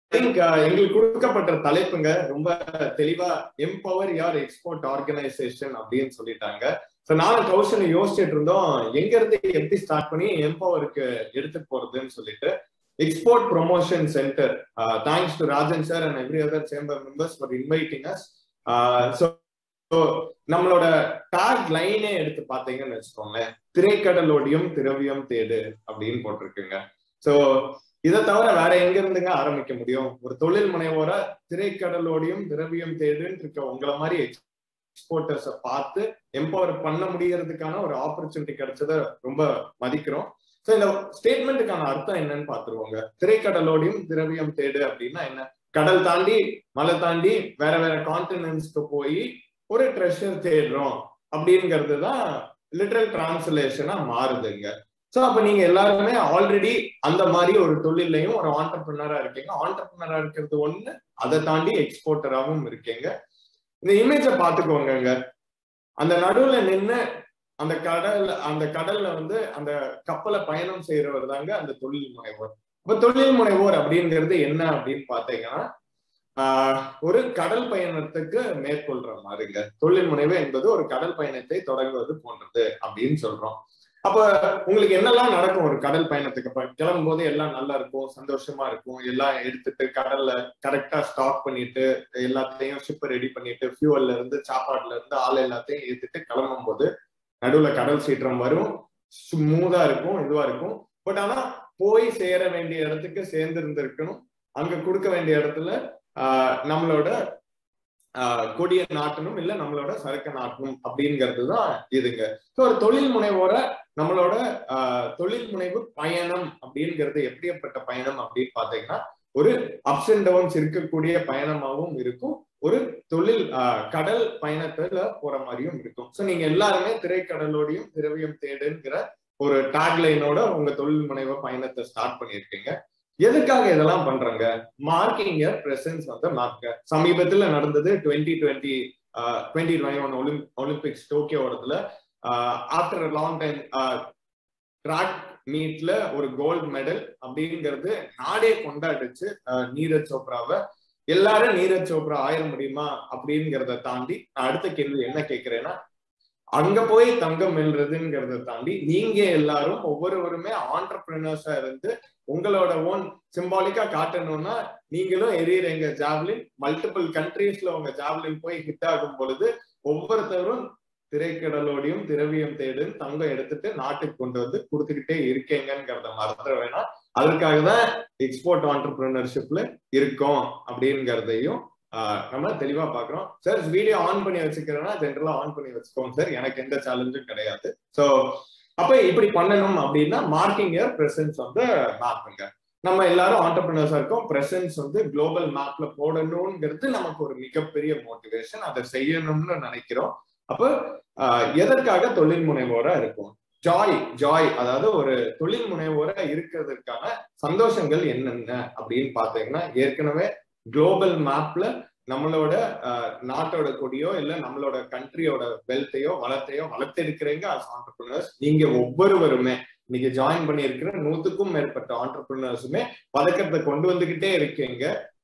think எங்களுக்கு கொடுக்கப்பட்ட தலைப்புங்க ரொம்ப தெளிவா எம்பவர் யார் எக்ஸ்போர்ட் ஆர்கனைசேஷன் அப்படின்னு சொல்லிட்டாங்க ஸோ நானும் கௌஷல் யோசிச்சுட்டு இருந்தோம் எங்க இருந்து எப்படி ஸ்டார்ட் பண்ணி எம்பவருக்கு எடுத்துட்டு போறதுன்னு சொல்லிட்டு export promotion centre thanks to Rajan sir and every other chamber members for inviting us so நம்மளோட டாக் லைனே எடுத்து பாத்தீங்கன்னு வச்சுக்கோங்களேன் திரைக்கடலோடியும் திரவியம் தேடு அப்படின்னு போட்டிருக்குங்க ஸோ இதை தவிர வேற எங்க இருந்துங்க ஆரம்பிக்க முடியும் ஒரு தொழில் முனைவோர திரைக்கடலோடையும் திரவியம் தேடுன்னு இருக்க உங்களை மாதிரி எக்ஸ்போர்ட்டர்ஸை பார்த்து எம்பவர் பண்ண முடியறதுக்கான ஒரு ஆப்பர்ச்சுனிட்டி கிடைச்சத ரொம்ப மதிக்கிறோம் ஸோ இந்த ஸ்டேட்மெண்ட்டுக்கான அர்த்தம் என்னன்னு பார்த்துருவோங்க திரைக்கடலோடையும் திரவியம் தேடு அப்படின்னா என்ன கடல் தாண்டி மலை தாண்டி வேற வேற கான்டினென்ட்ஸ்க்கு போய் ஒரு ட்ரெஷர் தேடுறோம் அப்படிங்கிறது தான் லிட்ரல் டிரான்ஸ்லேஷனா மாறுதுங்க ஸோ அப்ப நீங்க எல்லாருமே ஆல்ரெடி அந்த மாதிரி ஒரு தொழிலையும் ஒரு ஆண்டர்பிரினரா இருக்கீங்க ஆண்டர்பிரினரா இருக்கிறது ஒண்ணு அதை தாண்டி எக்ஸ்போர்ட்டராகவும் இருக்கீங்க இந்த இமேஜை பார்த்துக்கோங்க அந்த நடுவுல நின்று அந்த கடல் அந்த கடல்ல வந்து அந்த கப்பலை பயணம் செய்யறவர் தாங்க அந்த தொழில் முனைவோர் இப்ப தொழில் முனைவோர் அப்படிங்கிறது என்ன அப்படின்னு பாத்தீங்கன்னா ஆஹ் ஒரு கடல் பயணத்துக்கு மேற்கொள்ற மாதிரிங்க தொழில் முனைவு என்பது ஒரு கடல் பயணத்தை தொடங்குவது போன்றது அப்படின்னு சொல்றோம் அப்ப உங்களுக்கு என்னெல்லாம் நடக்கும் ஒரு கடல் பயணத்துக்கு கிளம்பும் போது எல்லாம் நல்லா இருக்கும் சந்தோஷமா இருக்கும் எல்லாம் எடுத்துட்டு கடல்ல கரெக்டா ஸ்டாக் பண்ணிட்டு எல்லாத்தையும் ஷிப்பை ரெடி பண்ணிட்டு ஃபியூவல்ல இருந்து சாப்பாடுல இருந்து ஆள் எல்லாத்தையும் ஏத்துட்டு கிளம்பும் போது நடுவுல கடல் சீற்றம் வரும் ஸ்மூதா இருக்கும் இதுவா இருக்கும் பட் ஆனா போய் சேர வேண்டிய இடத்துக்கு சேர்ந்து இருந்திருக்கணும் அங்க கொடுக்க வேண்டிய இடத்துல ஆஹ் நம்மளோட ஆஹ் கொடிய நாட்டணும் இல்ல நம்மளோட சரக்கு நாட்டணும் அப்படிங்கிறது தான் இதுங்க ஸோ ஒரு தொழில் முனைவோர நம்மளோட ஆஹ் தொழில் முனைவு பயணம் அப்படிங்கிறது எப்படிப்பட்ட பயணம் அப்படின்னு பாத்தீங்கன்னா ஒரு அப்ஸ் அண்ட் டவுன்ஸ் இருக்கக்கூடிய பயணமாகவும் இருக்கும் ஒரு தொழில் கடல் பயணத்துல போற மாதிரியும் இருக்கும் ஸோ நீங்க எல்லாருமே திரைக்கடலோடையும் திரவியம் தேடுங்கிற ஒரு டேக்லைனோட உங்க தொழில் முனைவு பயணத்தை ஸ்டார்ட் பண்ணியிருக்கீங்க எதுக்காக இதெல்லாம் பண்றாங்க மார்க்கிங் பிரசன்ஸ் வந்து மார்க்க சமீபத்துல நடந்தது twenty twenty twenty twenty one ஒலிம் ஒலிம்பிக்ஸ் டோக்கியோடத்துல ஆஃப்டர் லாங் டைம் ட்ராக் மீட்ல ஒரு கோல்டு மெடல் அப்படிங்கிறது நாடே கொண்டாடிச்சு நீரஜ் சோப்ராவை எல்லாரும் நீரஜ் சோப்ரா ஆயிர முடியுமா அப்படிங்கிறத தாண்டி நான் அடுத்த கேள்வி என்ன கேட்கிறேன்னா அங்க போய் தங்கம் வெல்றதுங்கிறத தாண்டி நீங்க எல்லாரும் ஒவ்வொருவருமே ஆண்டர்பிரினர்ஸா இருந்து உங்களோட ஓன் சிம்பாலிக்கா காட்டணும்னா நீங்களும் எரியறீங்க ஜாவ்லின் மல்டிபிள் கண்ட்ரீஸ்ல உங்க ஜாவ்லின் போய் ஹிட் ஆகும் பொழுது ஒவ்வொருத்தரும் திரைக்கடலோடையும் திரவியம் தேடுன்னு தங்கம் எடுத்துட்டு நாட்டுக்கு கொண்டு வந்து கொடுத்துக்கிட்டே இருக்கீங்கிறத மறந்துட வேணாம் அதற்காக தான் எக்ஸ்போர்ட் ஆண்டர்பிரினர்ஷிப்ல இருக்கோம் அப்படிங்கிறதையும் நம்ம தெளிவா பாக்குறோம் சார் வீடியோ ஆன் பண்ணி வச்சுக்கிறேன்னா ஜென்ரலா ஆன் பண்ணி வச்சுக்கோங்க சார் எனக்கு எந்த சேலஞ்சும் கிடையாது ஸோ அப்ப இப்படி பண்ணணும் அப்படின்னா மார்க்கிங் இயர் பிரசன்ஸ் வந்து மேப்புங்க நம்ம எல்லாரும் ஆண்டர்பிரினர்ஸா இருக்கோம் பிரசன்ஸ் வந்து குளோபல் மேப்ல போடணுங்கிறது நமக்கு ஒரு மிகப்பெரிய மோட்டிவேஷன் அதை செய்யணும்னு நினைக்கிறோம் அப்ப எதற்காக தொழில் முனைவோரா இருக்கும் ஜாய் ஜாய் அதாவது ஒரு தொழில் முனைவோரா இருக்கிறதுக்கான சந்தோஷங்கள் என்னென்ன அப்படின்னு பாத்தீங்கன்னா ஏற்கனவே குளோபல் மேப்ல நம்மளோட நாட்டோட கொடியோ இல்ல நம்மளோட கண்ட்ரியோட வெல்த்தையோ வளத்தையோ வளர்த்திருக்கிறீங்க அஸ் ஆண்டர்பிரினர்ஸ் நீங்க ஒவ்வொருவருமே நீங்க ஜாயின் பண்ணியிருக்கிற நூத்துக்கும் மேற்பட்ட ஆண்டர்பிரினர்ஸுமே பதக்கத்தை கொண்டு வந்துகிட்டே இருக்கீங்க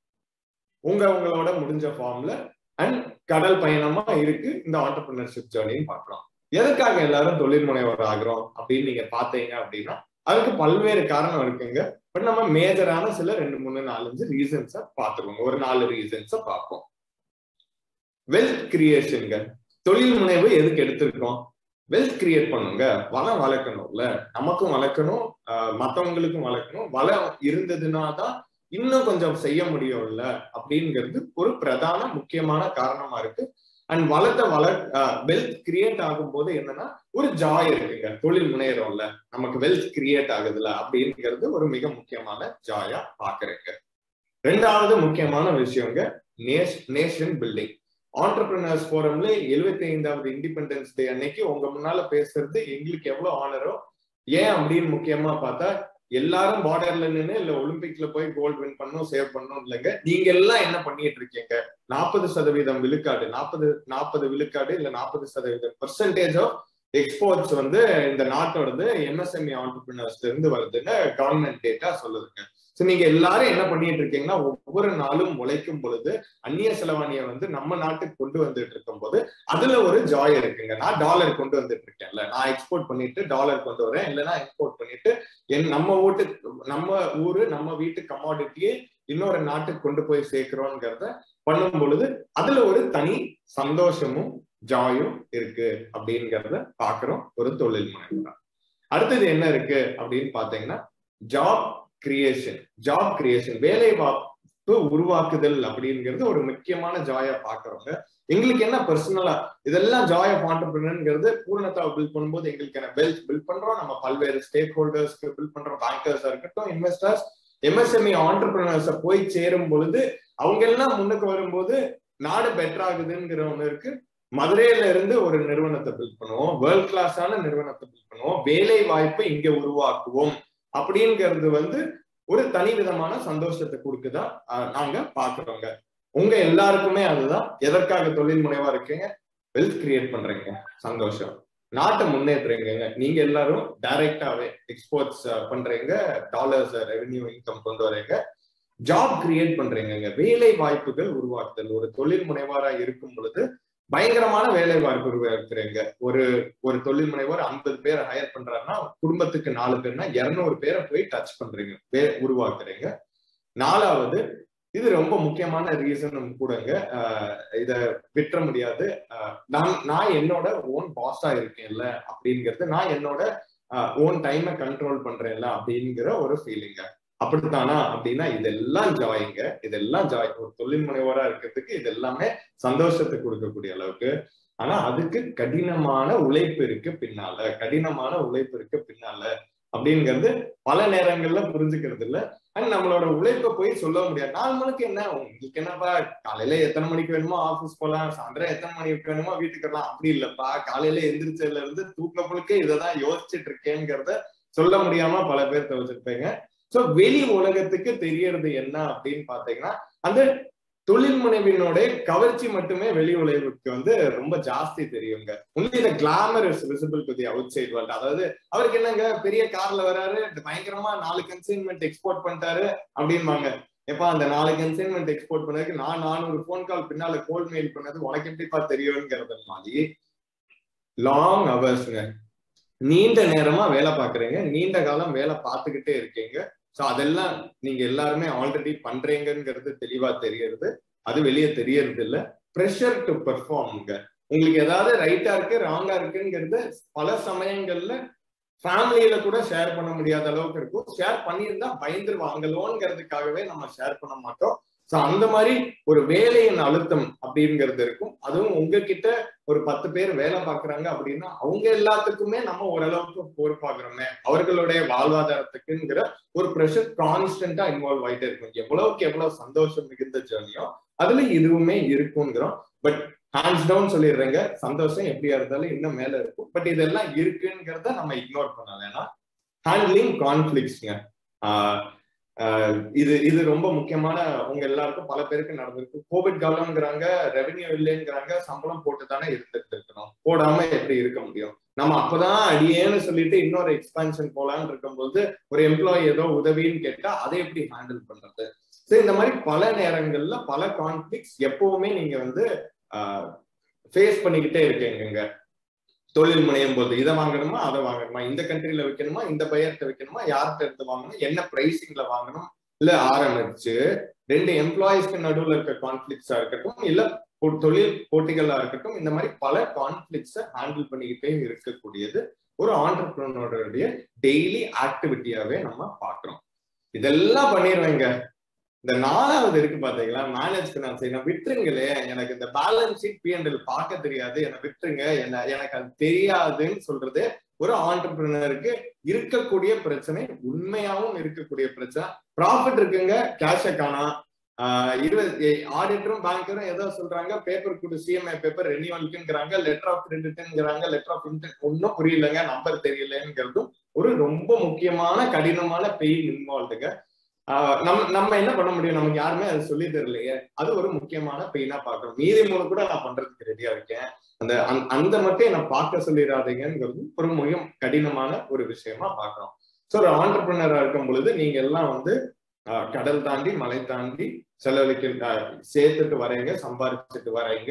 உங்க உங்களோட முடிஞ்ச ஃபார்ம்ல அண்ட் கடல் பயணமா இருக்கு இந்த ஆண்டர்பிரினர்ஷிப் ஜேர்னின்னு பார்க்கலாம் எதுக்காக எல்லாரும் தொழில் முனைவர் ஆகிறோம் அப்படின்னு நீங்க பாத்தீங்க அப்படின்னா அதுக்கு பல்வேறு காரணம் இருக்குங்க பட் நம்ம மேஜரான சில ரெண்டு மூணு நாலஞ்சு ரீசன்ஸ பாத்துருவோங்க ஒரு நாலு ரீசன்ஸ பார்ப்போம் வெல்த் கிரியேஷன்ங்க தொழில் முனைவு எதுக்கு எடுத்திருக்கோம் வெல்த் கிரியேட் பண்ணுங்க வளம் வளர்க்கணும்ல நமக்கும் வளர்க்கணும் மத்தவங்களுக்கும் வளர்க்கணும் வளம் இருந்ததுன்னா தான் இன்னும் கொஞ்சம் செய்ய முடியும்ல அப்படிங்கிறது ஒரு பிரதான முக்கியமான காரணமா இருக்கு அண்ட் வளர்த்த வளர் வெல்த் கிரியேட் ஆகும் போது என்னன்னா ஒரு ஜாய் இருக்குங்க தொழில் முனைகிறோம்ல நமக்கு வெல்த் கிரியேட் ஆகுதுல அப்படிங்கிறது ஒரு மிக முக்கியமான ஜாயா பாக்குறேங்க ரெண்டாவது முக்கியமான விஷயங்க நேஷன் பில்டிங் ஆண்டர்பிரினர்ஸ் போரம்ல எழுபத்தி ஐந்தாவது இண்டிபெண்டன்ஸ் டே அன்னைக்கு உங்க முன்னால பேசுறது எங்களுக்கு எவ்வளவு ஆனரோ ஏன் அப்படின்னு முக்கியமா பார்த்தா எல்லாரும் பார்டர்ல நின்று இல்ல ஒலிம்பிக்ல போய் கோல்டு வின் பண்ணும் சேவ் பண்ணும் இல்லைங்க நீங்க எல்லாம் என்ன பண்ணிட்டு இருக்கீங்க நாற்பது சதவீதம் விழுக்காடு நாற்பது நாற்பது விழுக்காடு இல்ல நாற்பது சதவீதம் பெர்சன்டேஜ் ஆஃப் எக்ஸ்போர்ட்ஸ் வந்து இந்த நாட்டோடது எம்எஸ்எம்இ ஆண்டர்பிரினர்ஸ்ல இருந்து வருதுன்னு கவர்மெண்ட் டேட்டா சொல்லுதுங்க சோ நீங்க எல்லாரும் என்ன பண்ணிட்டு இருக்கீங்கன்னா ஒவ்வொரு நாளும் உழைக்கும் பொழுது அந்நிய செலவாணியை வந்து நம்ம நாட்டுக்கு கொண்டு வந்துட்டு இருக்கும் போது அதுல ஒரு ஜாய் இருக்குங்க நான் டாலர் கொண்டு வந்துட்டு இருக்கேன்ல நான் எக்ஸ்போர்ட் பண்ணிட்டு டாலர் கொண்டு வரேன் இல்லைன்னா எக்ஸ்போர்ட் பண்ணிட்டு என் நம்ம வீட்டு நம்ம ஊரு நம்ம வீட்டு கமாடிட்டியை இன்னொரு நாட்டுக்கு கொண்டு போய் சேர்க்கிறோங்கிறத பண்ணும் பொழுது அதுல ஒரு தனி சந்தோஷமும் ஜாயும் இருக்கு அப்படிங்கிறத பாக்குறோம் ஒரு தொழில் முனைவரா அடுத்தது என்ன இருக்கு அப்படின்னு பாத்தீங்கன்னா ஜாப் கிரியேஷன் ஜாப் கிரியேஷன் வேலை வாய்ப்பு உருவாக்குதல் அப்படிங்கிறது ஒரு முக்கியமான ஜாயா பாக்குறவங்க எங்களுக்கு என்ன பர்சனலா இதெல்லாம் ஜாய் ஆஃப் ஆண்டர்பிரினர்ங்கிறது பூர்ணத்தாவை பில்ட் பண்ணும்போது எங்களுக்கு என்ன வெல்த் பில்ட் பண்றோம் நம்ம பல்வேறு ஸ்டேக் ஹோல்டர்ஸ்க்கு பில்ட் பண்றோம் பேங்கர்ஸா இருக்கட்டும் இன்வெஸ்டர்ஸ் எம்எஸ்எம்இ ஆண்டர்பிரினர்ஸ போய் சேரும் பொழுது அவங்க எல்லாம் முன்னுக்கு வரும்போது நாடு பெட்டர் ஆகுதுங்கிற ஒண்ணு இருக்கு மதுரையில இருந்து ஒரு நிறுவனத்தை பில்ட் பண்ணுவோம் வேர்ல்ட் கிளாஸான நிறுவனத்தை பில்ட் பண்ணுவோம் வேலை வாய்ப்பை இங்க உருவாக்குவோம் அப்படிங்கிறது வந்து ஒரு தனி விதமான சந்தோஷத்தை கொடுக்குதா நாங்க பாக்குறோங்க உங்க எல்லாருக்குமே அதுதான் எதற்காக தொழில் முனைவா இருக்கீங்க வெல்த் கிரியேட் பண்றீங்க சந்தோஷம் நாட்டை முன்னேற்றுறீங்க நீங்க எல்லாரும் டைரக்டாவே எக்ஸ்போர்ட்ஸ் பண்றீங்க டாலர்ஸ் ரெவென்யூ இன்கம் கொண்டு வரீங்க ஜாப் கிரியேட் பண்றீங்க வேலை வாய்ப்புகள் உருவாக்குதல் ஒரு தொழில் முனைவாரா இருக்கும் பொழுது பயங்கரமான வேலை வாய்ப்பு உருவாக்குறீங்க ஒரு ஒரு தொழில் முனைவர் ஐம்பது பேர் ஹையர் பண்றாருன்னா குடும்பத்துக்கு நாலு பேர்னா இருநூறு பேரை போய் டச் பண்றீங்க உருவாக்குறீங்க நாலாவது இது ரொம்ப முக்கியமான ரீசன் கூடங்க இத விட்டுற முடியாது நான் நான் என்னோட ஓன் பாஸா இருக்கேன்ல அப்படிங்கிறது நான் என்னோட ஓன் டைமை கண்ட்ரோல் பண்றேன்ல அப்படிங்கிற ஒரு ஃபீலிங்க அப்படித்தானா அப்படின்னா இதெல்லாம் ஜாயிங்க இதெல்லாம் ஜாய் ஒரு தொழில் முனைவரா இருக்கிறதுக்கு இது எல்லாமே சந்தோஷத்தை கொடுக்கக்கூடிய அளவுக்கு ஆனா அதுக்கு கடினமான உழைப்பு இருக்கு பின்னால கடினமான உழைப்பு இருக்கு பின்னால அப்படிங்கிறது பல நேரங்கள்ல புரிஞ்சுக்கிறது இல்ல அண்ட் நம்மளோட உழைப்பை போய் சொல்ல முடியாது நாலு மணிக்கு என்ன உங்களுக்கு என்னப்பா காலையில எத்தனை மணிக்கு வேணுமோ ஆபீஸ் போலாம் சாயந்தரம் எத்தனை மணிக்கு வேணுமோ வீட்டுக்கு வரலாம் அப்படி இல்லப்பா காலையில எந்திரிச்சதுல இருந்து தூக்க புழுக்க இததான் யோசிச்சுட்டு இருக்கேங்கிறத சொல்ல முடியாம பல பேர் தவிச்சிருப்பீங்க சோ வெளி உலகத்துக்கு தெரியறது என்ன அப்படின்னு பாத்தீங்கன்னா அந்த தொழில் முனைவினோட கவர்ச்சி மட்டுமே வெளி உலகுக்கு வந்து ரொம்ப ஜாஸ்தி தெரியுங்க ஒன்லி இந்த glamour is visible to the outside world அதாவது அவருக்கு என்னங்க பெரிய கார்ல வராரு பயங்கரமா நாலு கன்சைன்மெண்ட் எக்ஸ்போர்ட் பண்ணிட்டாரு அப்படின்பாங்க எப்பா அந்த நாலு கன்சைன்மெண்ட் எக்ஸ்போர்ட் பண்ணதுக்கு நான் நானூறு போன் கால் பின்னால கோல் மெயில் பண்ணது உனக்கு எப்படிப்பா தெரியுங்கிறது மாதிரி லாங் ஹவர்ஸ்ங்க நீண்ட நேரமா வேலை பாக்குறீங்க நீண்ட காலம் வேலை பார்த்துக்கிட்டே இருக்கீங்க சோ அதெல்லாம் நீங்க எல்லாருமே ஆல்ரெடி பண்றீங்கிறது தெளிவா தெரியறது அது வெளியே தெரியறது இல்ல ப்ரெஷர் டு பெர்ஃபார்ம்ங்க உங்களுக்கு ஏதாவது ரைட்டா இருக்கு ராங்கா இருக்குங்கிறது பல சமயங்கள்ல ஃபேமிலியில கூட ஷேர் பண்ண முடியாத அளவுக்கு இருக்கும் ஷேர் பண்ணியிருந்தா பயந்துருவாங்களோங்கிறதுக்காகவே நம்ம ஷேர் பண்ண மாட்டோம் சோ அந்த மாதிரி ஒரு வேலையின் அழுத்தம் அப்படிங்கிறது இருக்கும் அதுவும் உங்ககிட்ட ஒரு பத்து பேர் வேலை பாக்குறாங்க அப்படின்னா அவங்க எல்லாத்துக்குமே நம்ம ஓரளவுக்கு பொறுப்பாக்குறோமே அவர்களுடைய வாழ்வாதாரத்துக்குங்கிற ஒரு ப்ரெஷர் கான்ஸ்டன்டா இன்வால்வ் ஆயிட்டே இருக்கும் எவ்வளவுக்கு எவ்வளவு சந்தோஷம் மிகுந்த ஜேர்னியோ அதுல இதுவுமே இருக்குங்கிறோம் பட் ஹேண்ட்ஸ் டவுன் சொல்லிடுறேங்க சந்தோஷம் எப்படியா இருந்தாலும் இன்னும் மேல இருக்கும் பட் இதெல்லாம் இருக்குங்கிறத நம்ம இக்னோர் பண்ண வேணாம் ஹேண்ட்லிங் கான்ஃபிளிக்ஸ்ங்க இது இது ரொம்ப முக்கியமான உங்க எல்லாருக்கும் பல பேருக்கு நடந்திருக்கு கோவிட் காலம்ங்கிறாங்க ரெவென்யூ இல்லைங்கிறாங்க சம்பளம் போட்டு தானே இருந்துட்டு இருக்கணும் போடாம எப்படி இருக்க முடியும் நம்ம அப்பதான் அடியேன்னு சொல்லிட்டு இன்னொரு எக்ஸ்பான்ஷன் போலான்னு இருக்கும்போது ஒரு எம்ப்ளாயி ஏதோ உதவின்னு கேட்டா அதை எப்படி ஹேண்டில் பண்றது சரி இந்த மாதிரி பல நேரங்கள்ல பல கான்ஃபிளிக்ஸ் எப்பவுமே நீங்க வந்து ஃபேஸ் பண்ணிக்கிட்டே இருக்கீங்க தொழில் முனையும் போது இதை வாங்கணுமா அதை வாங்கணுமா இந்த கண்ட்ரில வைக்கணுமா இந்த பையர்கிட்ட வைக்கணுமா யார்கிட்ட இருந்து வாங்கணும் என்ன பிரைசிங்ல வாங்கணும் இல்ல ஆரம்பிச்சு ரெண்டு எம்ப்ளாயிஸ்க்கு நடுவில் இருக்க கான்ஃபிளிக்ஸா இருக்கட்டும் இல்ல தொழில் போட்டிகளா இருக்கட்டும் இந்த மாதிரி பல கான்ஃபிளிக்ஸை ஹேண்டில் பண்ணிக்கிட்டே இருக்கக்கூடியது ஒரு ஆண்டர்பிரினருடைய டெய்லி ஆக்டிவிட்டியாவே நம்ம பாக்குறோம் இதெல்லாம் பண்ணிடுவேங்க இந்த நாலாவது இருக்கு பாத்தீங்களா மேனேஜ் ஃபினான்ஸ் என்ன விட்டுருங்களே எனக்கு இந்த பேலன்ஸ் ஷீட் பிஎன்எல் பார்க்க தெரியாது என்ன விட்டுருங்க என்ன எனக்கு அது தெரியாதுன்னு சொல்றது ஒரு ஆண்டர்பிரினருக்கு இருக்கக்கூடிய பிரச்சனை உண்மையாவும் இருக்கக்கூடிய பிரச்சனை ப்ராஃபிட் இருக்குங்க கேஷ காணா இருபது ஆடிட்டரும் பேங்கரும் ஏதோ சொல்றாங்க பேப்பர் கொடு சிஎம்ஐ பேப்பர் ரெனியூவலுக்குங்கிறாங்க லெட்டர் ஆஃப் கிரெடிட்ங்கிறாங்க லெட்டர் ஆஃப் இன்டென்ட் ஒன்னும் புரியலங்க நம்பர் தெரியலங்கிறதும் ஒரு ரொம்ப முக்கியமான கடினமான பெயின் இன்வால்வ்டுங்க நம்ம நம்ம என்ன பண்ண முடியும் நமக்கு யாருமே அது சொல்லி தரலையே அது ஒரு முக்கியமான பெயினா பாக்குறோம் மீதி மூணு கூட நான் பண்றதுக்கு ரெடியா இருக்கேன் அந்த அந்த மட்டும் என்ன பார்க்க சொல்லிடாதீங்கிறது ஒரு மிக கடினமான ஒரு விஷயமா பாக்குறோம் ஸோ ஒரு ஆண்டர்பிரினரா இருக்கும் பொழுது நீங்க எல்லாம் வந்து கடல் தாண்டி மலை தாண்டி செலவழிக்க சேர்த்துட்டு வரீங்க சம்பாதிச்சுட்டு வரீங்க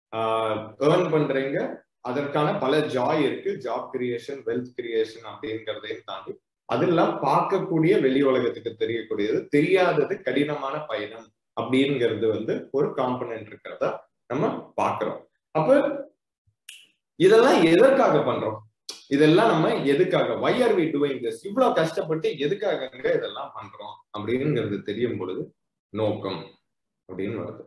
ஏர்ன் பண்றீங்க அதற்கான பல ஜாய் இருக்கு ஜாப் கிரியேஷன் வெல்த் கிரியேஷன் அப்படிங்கிறதையும் தாண்டி அதெல்லாம் பார்க்கக்கூடிய வெளி உலகத்துக்கு தெரியக்கூடியது தெரியாதது கடினமான பயணம் அப்படிங்கிறது வந்து ஒரு காம்பனன்ட் இருக்கிறதா நம்ம பாக்குறோம் அப்ப இதெல்லாம் எதற்காக பண்றோம் இதெல்லாம் நம்ம எதுக்காக why are we doing this இவ்வளவு கஷ்டப்பட்டு எதுக்காக இதெல்லாம் பண்றோம் அப்படிங்கிறது தெரியும் பொழுது நோக்கம் அப்படின்னு வருது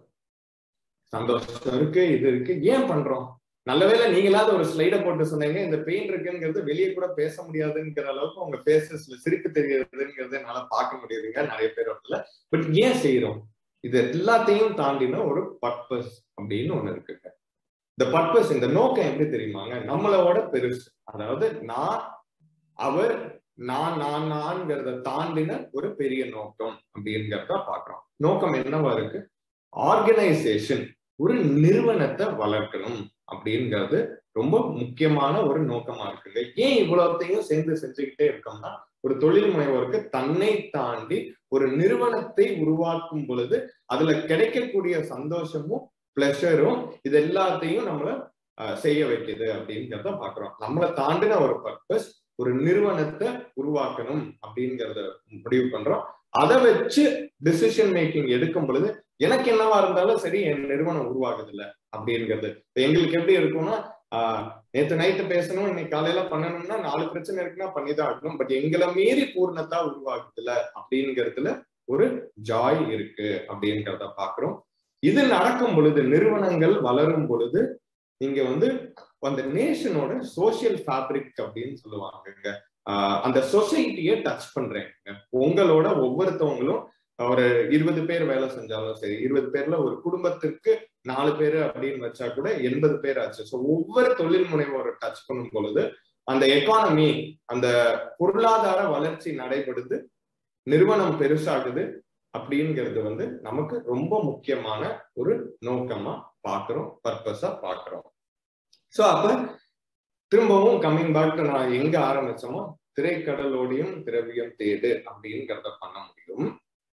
சந்தோஷம் இருக்கு இது இருக்கு ஏன் பண்றோம் நல்லவேளை நீங்களாவது ஒரு ஸ்லைட போட்டு சொன்னீங்க இந்த பெயின் இருக்குங்கிறது வெளியே கூட பேச முடியாதுங்கிற அளவுக்கு உங்க பேசஸ்ல சிரிப்பு தெரியுதுங்கிறது என்னால பார்க்க முடியுதுங்க நிறைய பேர் வரல பட் ஏன் செய்யறோம் இது எல்லாத்தையும் தாண்டின ஒரு பர்பஸ் அப்படின்னு ஒண்ணு இருக்குங்க இந்த பர்பஸ் இந்த நோக்கம் எப்படி தெரியுமாங்க நம்மளோட பெருசு அதாவது நான் அவர் நான் நான் நான்கிறத தாண்டின ஒரு பெரிய நோக்கம் அப்படிங்கிறத பாக்குறோம் நோக்கம் என்னவா இருக்கு ஆர்கனைசேஷன் ஒரு நிறுவனத்தை வளர்க்கணும் அப்படிங்கிறது ரொம்ப முக்கியமான ஒரு நோக்கமா இருக்குங்க ஏன் இவ்வளவுத்தையும் சேர்ந்து செஞ்சுக்கிட்டே இருக்கோம்னா ஒரு தொழில் முனைவோருக்கு தன்னை தாண்டி ஒரு நிறுவனத்தை உருவாக்கும் பொழுது அதுல கிடைக்கக்கூடிய சந்தோஷமும் பிளஷரும் இது எல்லாத்தையும் நம்மள செய்ய வைக்குது அப்படிங்கிறத பாக்குறோம் நம்மளை தாண்டின ஒரு பர்பஸ் ஒரு நிறுவனத்தை உருவாக்கணும் அப்படிங்கிறத முடிவு பண்றோம் அதை வச்சு டிசிஷன் மேக்கிங் எடுக்கும் பொழுது எனக்கு என்னவா இருந்தாலும் சரி என் நிறுவனம் உருவாகுது இல்ல அப்படிங்கிறது எங்களுக்கு எப்படி இருக்கும்னா ஆஹ் நேத்து நைட்டு பேசணும் இன்னைக்கு காலையில பண்ணணும்னா நாலு பிரச்சனை இருக்குன்னா பண்ணிதான் ஆகணும் பட் எங்களை மீறி பூர்ணத்தா உருவாகுதுல அப்படிங்கிறதுல ஒரு ஜாய் இருக்கு அப்படிங்கிறத பாக்குறோம் இது நடக்கும் பொழுது நிறுவனங்கள் வளரும் பொழுது நீங்க வந்து அந்த நேஷனோட சோசியல் ஃபேப்ரிக் அப்படின்னு சொல்லுவாங்க அந்த சொசைட்டியை டச் பண்றேங்க உங்களோட ஒவ்வொருத்தவங்களும் ஒரு இருபது பேர் வேலை செஞ்சாலும் சரி இருபது பேர்ல ஒரு குடும்பத்திற்கு நாலு பேர் அப்படின்னு வச்சா கூட எண்பது பேர் ஆச்சு ஸோ ஒவ்வொரு தொழில் முனைவோரை டச் பண்ணும் பொழுது அந்த எக்கானமி அந்த பொருளாதார வளர்ச்சி நடைபெறுது நிறுவனம் பெருசாகுது அப்படிங்கிறது வந்து நமக்கு ரொம்ப முக்கியமான ஒரு நோக்கமா பாக்குறோம் பர்பஸா பாக்குறோம் சோ அப்ப திரும்பவும் கம்மிங் பேக் நான் எங்க ஆரம்பிச்சோமோ திரைக்கடலோடையும் திரவியம் தேடு அப்படிங்கிறத பண்ண முடியும்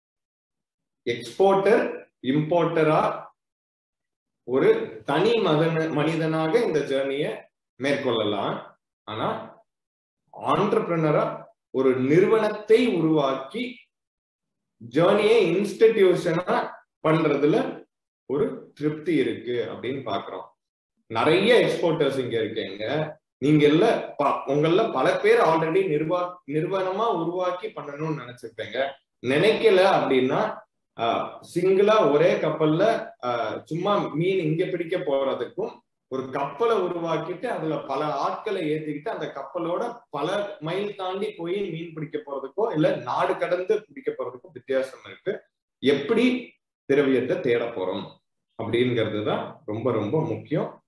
எக்ஸ்போர்ட்டர் இம்போர்ட்டரா ஒரு தனி மதன மனிதனாக இந்த ஜேர்னிய மேற்கொள்ளலாம் ஆனா ஆண்டர்பிரினரா ஒரு நிறுவனத்தை உருவாக்கி ஜேர்னியை இன்ஸ்டிடியூஷனா பண்றதுல ஒரு திருப்தி இருக்கு அப்படின்னு பாக்குறோம் நிறைய எக்ஸ்போர்ட்டர்ஸ் இங்க இருக்கீங்க நீங்க இல்ல உங்கள பல பேர் ஆல்ரெடி நிர்வா நிறுவனமா உருவாக்கி பண்ணணும்னு நினைச்சிருப்பீங்க நினைக்கல அப்படின்னா சிங்கிளா ஒரே கப்பல்ல சும்மா மீன் இங்க பிடிக்க போறதுக்கும் ஒரு கப்பலை உருவாக்கிட்டு அதுல பல ஆட்களை ஏத்திக்கிட்டு அந்த கப்பலோட பல மைல் தாண்டி போய் மீன் பிடிக்க போறதுக்கோ இல்ல நாடு கடந்து பிடிக்க போறதுக்கும் வித்தியாசம் இருக்கு எப்படி திரவியத்தை தேட போறோம் அப்படிங்கிறது தான் ரொம்ப ரொம்ப முக்கியம்